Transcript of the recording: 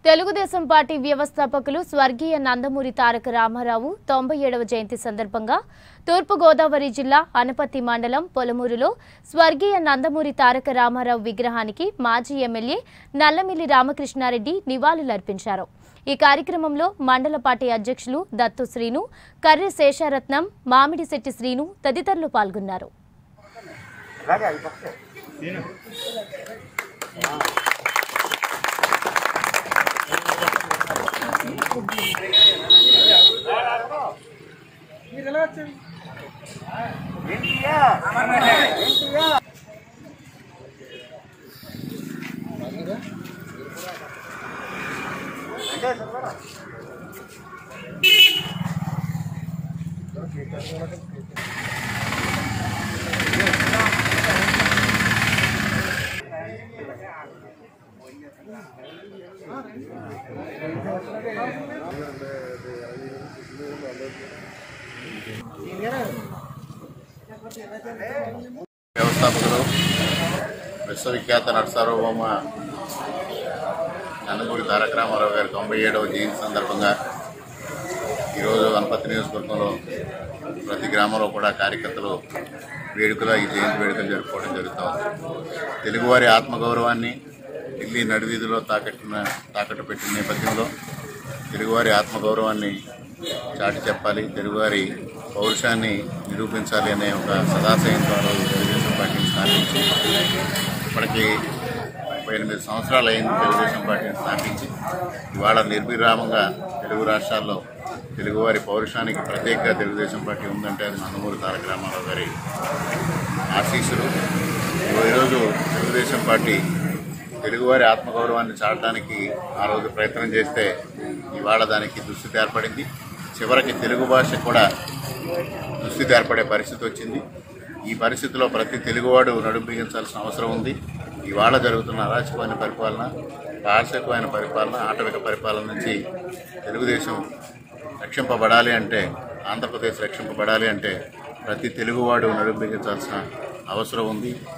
Telugu Desam party వ్యవస్థాపకులు స్వర్గీయ నందమూరి తారక రామారావు తొంభై ఏడవ జయంతి సందర్భంగా తూర్పుగోదావరి జిల్లా అనపత్తి మండలం పొలమూరులో స్వర్గీయ నందమూరి తారక రామారావు విగ్రహానికి మాజీ ఎమ్మెల్యే నల్లమిల్లి రామకృష్ణారెడ్డి నివాళులర్పించారు ఈ కార్యక్రమంలో మండల పార్టీ అధ్యక్షులు దత్తు శ్రీను కర్రె శేషారత్నం మామిడిశెట్టి శ్రీను తదితరులు పాల్గొన్నారు వ్యవస్థాపకులు విశ్వవిఖ్యాత నటసార్వభౌమ నందమూరి తారక రామారావు గారి తొంభై ఏడవ జయంతి సందర్భంగా ఈరోజు వనపర్తి నియోజకవర్గంలో ప్రతి గ్రామంలో కూడా కార్యకర్తలు వేడుకల ఈ జయంతి వేడుకలు జరుపుకోవడం జరుగుతోంది తెలుగువారి ఆత్మగౌరవాన్ని ఢిల్లీ నడివీధిలో తాకట్టిన తాకట్టు పెట్టిన నేపథ్యంలో తెలుగువారి ఆత్మగౌరవాన్ని చాటి చెప్పాలి తెలుగువారి పౌరుషాన్ని నిరూపించాలి అనే ఒక సదాశయంతో ఆ రోజు తెలుగుదేశం పార్టీని స్థాపించి ఇప్పటికీ ముప్పై ఎనిమిది సంవత్సరాలు అయింది తెలుగుదేశం పార్టీని స్థాపించి ఇవాళ నిర్విరామంగా తెలుగు రాష్ట్రాల్లో తెలుగువారి పౌరుషానికి ప్రత్యేకంగా తెలుగుదేశం పార్టీ ఉందంటే అది నందమూరి తారక రామారావు గారి ఆశీస్సులు ఈరోజు తెలుగుదేశం పార్టీ తెలుగువారి ఆత్మగౌరవాన్ని చాటడానికి ఆ రోజు ప్రయత్నం చేస్తే ఇవాళ దానికి దుస్థితి ఏర్పడింది చివరికి తెలుగు భాష కూడా దుస్థితి ఏర్పడే పరిస్థితి వచ్చింది ఈ పరిస్థితిలో ప్రతి తెలుగువాడు నడుం బిగించాల్సిన అవసరం ఉంది ఇవాళ జరుగుతున్న అరాచకమైన పరిపాలన పారసికమైన పరిపాలన ఆటవిక పరిపాలన నుంచి తెలుగుదేశం రక్షింపబడాలి అంటే ఆంధ్రప్రదేశ్ రక్షింపబడాలి అంటే ప్రతి తెలుగువాడు నడుం బిగించాల్సిన అవసరం ఉంది